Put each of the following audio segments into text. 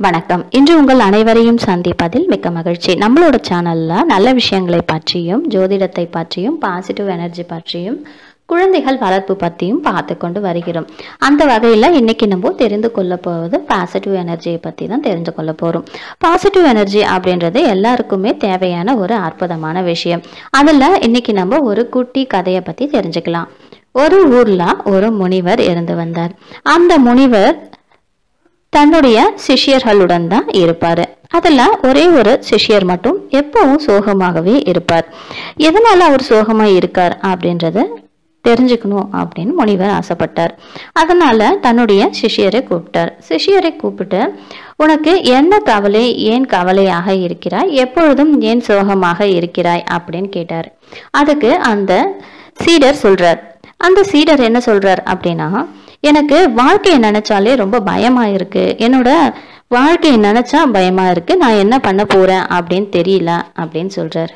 வணக்கம் இன்று உங்கள் அனைவரையும் சந்திப்பதில் மிக்க மகிழ்ச்சி நம்மளோட சேனல்ல நல்ல விஷயங்களை பற்றியும் ஜோதிடத்தை பற்றியும் பாசிட்டிவ் எனர்ஜி பற்றியும் குழந்தைகள் வளர்ப்பு பற்றியும் பார்த்து கொண்டு வருகிறோம் அந்த வகையில் இன்னைக்கு நம்ம தெரிந்து கொள்ள போவது பாசிட்டிவ் எனர்ஜியை பற்றி தான் தெரிந்து கொள்ள போகிறோம் பாசிட்டிவ் எனர்ஜி அப்படின்றது எல்லாருக்குமே தேவையான ஒரு அற்புதமான விஷயம் அதில் இன்னைக்கு நம்ம ஒரு குட்டி கதையை பற்றி தெரிஞ்சுக்கலாம் ஒரு ஊர்ல ஒரு முனிவர் இருந்து வந்தார் அந்த முனிவர் தன்னுடைய சிஷ்யர்களுடன் தான் இருப்பாரு அதுல ஒரே ஒரு சிஷ்யர் மட்டும் எப்பவும் சோகமாகவே இருப்பார் எதனால அவர் சோகமா இருக்கார் அப்படின்றத தெரிஞ்சுக்கணும் அப்படின்னு முனிவர் ஆசைப்பட்டார் அதனால தன்னுடைய சிஷ்யரை கூப்பிட்டார் சிஷ்யரை கூப்பிட்டு உனக்கு என்ன கவலை ஏன் கவலையாக இருக்கிறாய் எப்பொழுதும் ஏன் சோகமாக இருக்கிறாய் அப்படின்னு கேட்டார் அதுக்கு அந்த சீடர் சொல்றார் அந்த சீடர் என்ன சொல்றார் அப்படின்னா எனக்கு வாழ்க்கையை நினைச்சாலே ரொம்ப பயமா இருக்கு என்னோட வாழ்க்கையை நினைச்சா பயமா இருக்கு நான் என்ன பண்ண போறேன் அப்படின்னு தெரியல அப்படின்னு சொல்றார்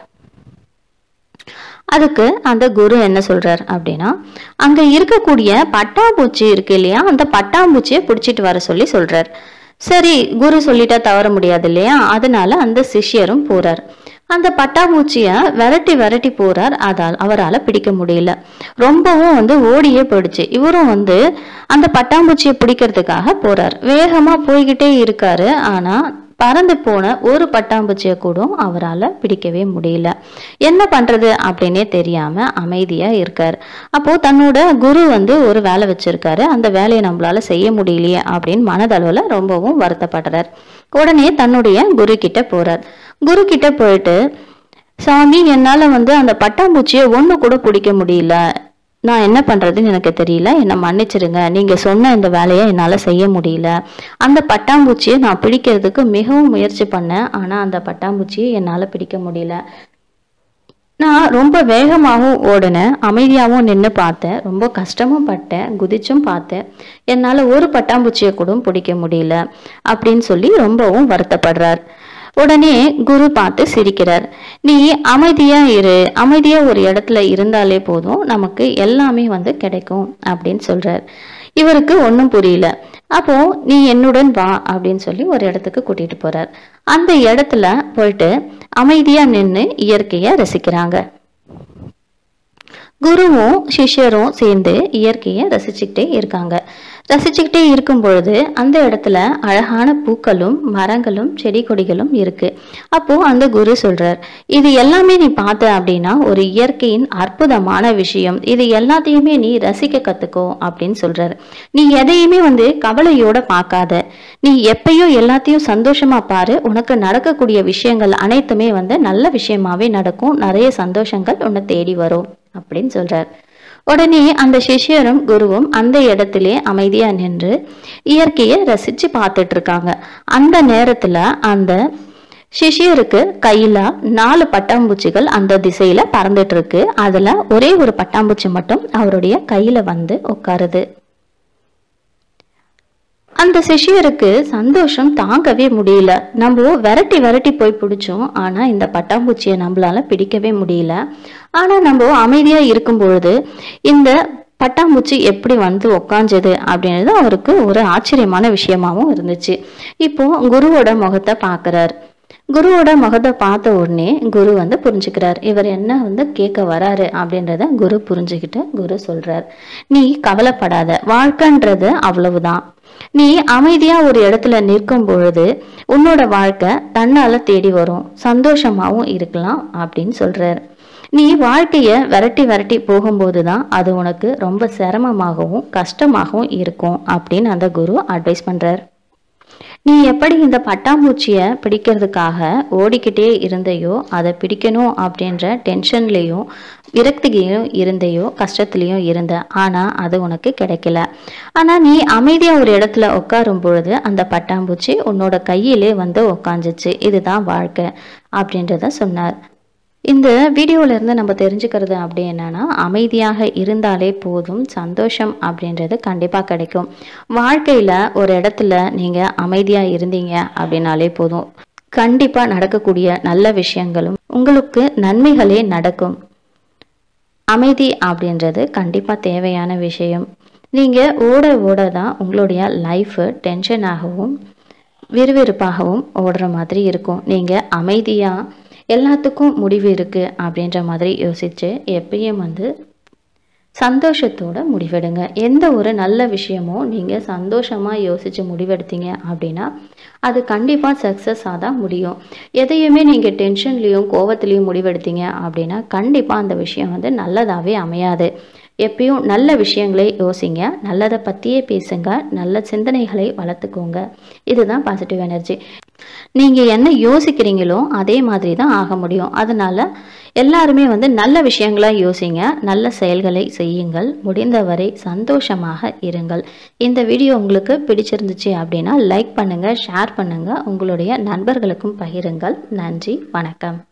அதுக்கு அந்த குரு என்ன சொல்றார் அப்படின்னா அங்க இருக்கக்கூடிய பட்டாம்பூச்சி இருக்கு இல்லையா அந்த பட்டாம்பூச்சியை பிடிச்சிட்டு வர சொல்லி சொல்றார் சரி குரு சொல்லிட்டா தவற முடியாது இல்லையா அதனால அந்த சிஷ்யரும் போறார் அந்த பட்டாம்பூச்சிய விரட்டி விரட்டி போறார் அதால் அவரால் பிடிக்க முடியல ரொம்பவும் வந்து ஓடியே போயிடுச்சு இவரும் வந்து அந்த பட்டாம்பூச்சியை பிடிக்கிறதுக்காக போறார் வேகமா போய்கிட்டே இருக்காரு ஆனா பறந்து போன ஒரு பட்டாம்பூச்சியை கூட அவரால் பிடிக்கவே முடியல என்ன பண்றது அப்படின்னே தெரியாம அமைதியா இருக்கார் அப்போ தன்னோட குரு வந்து ஒரு வேலை வச்சிருக்காரு அந்த வேலையை நம்மளால செய்ய முடியலையே அப்படின்னு மனதளவுல ரொம்பவும் வருத்தப்படுறார் உடனே தன்னுடைய குரு கிட்ட போறார் குரு கிட்ட போயிட்டு சாமி என்னால வந்து அந்த பட்டாம்பூச்சியை ஒண்ணு கூட பிடிக்க முடியல நான் என்ன பண்றதுன்னு எனக்கு தெரியல என்னை மன்னிச்சிடுங்க நீங்க சொன்ன இந்த வேலையை என்னால செய்ய முடியல அந்த பட்டாம்பூச்சியை நான் பிடிக்கிறதுக்கு மிகவும் முயற்சி பண்ணேன் ஆனா அந்த பட்டாம்பூச்சியை என்னால பிடிக்க முடியல நான் ரொம்ப வேகமாகவும் ஓடினேன் அமைதியாகவும் நின்று பார்த்தேன் ரொம்ப கஷ்டமும் பட்டேன் குதிச்சும் பார்த்தேன் என்னால் ஒரு பட்டாம்பூச்சியை கூட பிடிக்க முடியல அப்படின்னு சொல்லி ரொம்பவும் வருத்தப்படுறார் உடனே குரு பார்த்து சிரிக்கிறார் நீ அமைதியா இரு அமைதியா ஒரு இடத்துல இருந்தாலே போதும் நமக்கு எல்லாமே வந்து கிடைக்கும் அப்படின்னு சொல்றார் இவருக்கு ஒன்றும் புரியல அப்போ நீ என்னுடன் வா அப்படின்னு சொல்லி ஒரு இடத்துக்கு கூட்டிட்டு போறார் அந்த இடத்துல போயிட்டு அமைதியா நின்று இயற்கையை ரசிக்கிறாங்க குருவும் சிஷ்யரும் சேர்ந்து இயற்கையை ரசிச்சுக்கிட்டே இருக்காங்க ரசிச்சுக்கிட்டே இருக்கும் பொழுது அந்த இடத்துல அழகான பூக்களும் மரங்களும் செடி கொடிகளும் இருக்கு அப்போ அந்த குரு சொல்றார் இது எல்லாமே நீ பார்த்த அப்படின்னா ஒரு இயற்கையின் அற்புதமான விஷயம் இது எல்லாத்தையுமே நீ ரசிக்க கத்துக்கோ அப்படின்னு சொல்றாரு நீ எதையுமே வந்து கவலையோட பார்க்காத நீ எப்பயும் எல்லாத்தையும் சந்தோஷமா பாரு உனக்கு நடக்கக்கூடிய விஷயங்கள் அனைத்துமே வந்து நல்ல விஷயமாவே நடக்கும் நிறைய சந்தோஷங்கள் உன்னை தேடி வரும் அப்படின்னு சொல்றார் உடனே அந்த சிஷ்யரும் குருவும் அந்த இடத்திலே அமைதியா நின்று இயற்கையை ரசிச்சு பார்த்துட்டு இருக்காங்க அந்த நேரத்துல அந்த சிஷ்யருக்கு கையில நாலு பட்டாம்பூச்சிகள் அந்த திசையில பறந்துட்டு இருக்கு அதுல ஒரே ஒரு பட்டாம்பூச்சி மட்டும் அவருடைய கையில வந்து உட்காருது அந்த சிஷ்யருக்கு சந்தோஷம் தாங்கவே முடியல நம்ம விரட்டி விரட்டி போய் பிடிச்சோம் ஆனா இந்த பட்டாம்பூச்சியை நம்மளால பிடிக்கவே முடியல ஆனா நம்ம அமைதியா இருக்கும் பொழுது இந்த பட்டாம்பூச்சி எப்படி வந்து உக்காஞ்சது அப்படின்றது அவருக்கு ஒரு ஆச்சரியமான விஷயமாவும் இருந்துச்சு இப்போ குருவோட முகத்தை பார்க்கறார் குருவோட முகத்தை பார்த்த உடனே குரு வந்து புரிஞ்சுக்கிறார் இவர் என்ன வந்து கேட்க வராரு அப்படின்றத குரு புரிஞ்சுக்கிட்டு குரு சொல்றார் நீ கவலைப்படாத வாழ்க்கைன்றது அவ்வளவுதான் நீ அமைதியா ஒரு இடத்துல நிற்கும் பொழுது உன்னோட வாழ்க்கை தன்னால தேடி வரும் சந்தோஷமாவும் இருக்கலாம் அப்படின்னு சொல்றாரு நீ வாழ்க்கைய விரட்டி விரட்டி போகும்போது தான் அது உனக்கு ரொம்ப சிரமமாகவும் கஷ்டமாகவும் இருக்கும் அப்படின்னு அந்த குரு அட்வைஸ் பண்றார் நீ எப்படி இந்த பட்டாம்பூச்சியை பிடிக்கிறதுக்காக ஓடிக்கிட்டே இருந்தையோ அதை பிடிக்கணும் அப்படின்ற டென்ஷன்லேயும் விரக்தியிலையும் இருந்தையோ கஷ்டத்துலேயும் இருந்த ஆனால் அது உனக்கு கிடைக்கல ஆனால் நீ அமைதியாக ஒரு இடத்துல உட்காரும் பொழுது அந்த பட்டாம்பூச்சி உன்னோட கையிலே வந்து உக்காந்துச்சு இதுதான் வாழ்க்கை அப்படின்றத சொன்னார் இந்த வீடியோல இருந்து நம்ம தெரிஞ்சுக்கிறது அப்படி என்னன்னா அமைதியாக இருந்தாலே போதும் சந்தோஷம் அப்படின்றது கண்டிப்பாக கிடைக்கும் வாழ்க்கையில் ஒரு இடத்துல நீங்கள் அமைதியாக இருந்தீங்க அப்படின்னாலே போதும் கண்டிப்பாக நடக்கக்கூடிய நல்ல விஷயங்களும் உங்களுக்கு நன்மைகளே நடக்கும் அமைதி அப்படின்றது கண்டிப்பாக தேவையான விஷயம் நீங்கள் ஓட ஓட தான் உங்களுடைய லைஃபு டென்ஷனாகவும் விறுவிறுப்பாகவும் ஓடுற மாதிரி இருக்கும் நீங்கள் அமைதியாக எல்லாத்துக்கும் முடிவு இருக்குது அப்படின்ற மாதிரி யோசித்து எப்பயும் வந்து சந்தோஷத்தோட முடிவெடுங்க எந்த ஒரு நல்ல விஷயமோ நீங்கள் சந்தோஷமாக யோசித்து முடிவெடுத்தீங்க அப்படின்னா அது கண்டிப்பாக சக்ஸஸாக தான் முடியும் எதையுமே நீங்கள் டென்ஷன்லேயும் கோவத்துலேயும் முடிவெடுத்தீங்க அப்படின்னா கண்டிப்பாக அந்த விஷயம் வந்து நல்லதாகவே அமையாது எப்பயும் நல்ல விஷயங்களே யோசிங்க நல்லதை பற்றியே பேசுங்க நல்ல சிந்தனைகளை வளர்த்துக்கோங்க இதுதான் பாசிட்டிவ் எனர்ஜி நீங்கள் என்ன யோசிக்கிறீங்களோ அதே மாதிரி தான் ஆக முடியும் அதனால் எல்லாருமே வந்து நல்ல விஷயங்களா யோசிங்க நல்ல செயல்களை செய்யுங்கள் முடிந்தவரை சந்தோஷமாக இருங்கள் இந்த வீடியோ உங்களுக்கு பிடிச்சிருந்துச்சு அப்படின்னா லைக் பண்ணுங்கள் ஷேர் பண்ணுங்கள் உங்களுடைய நண்பர்களுக்கும் பகிருங்கள் நன்றி வணக்கம்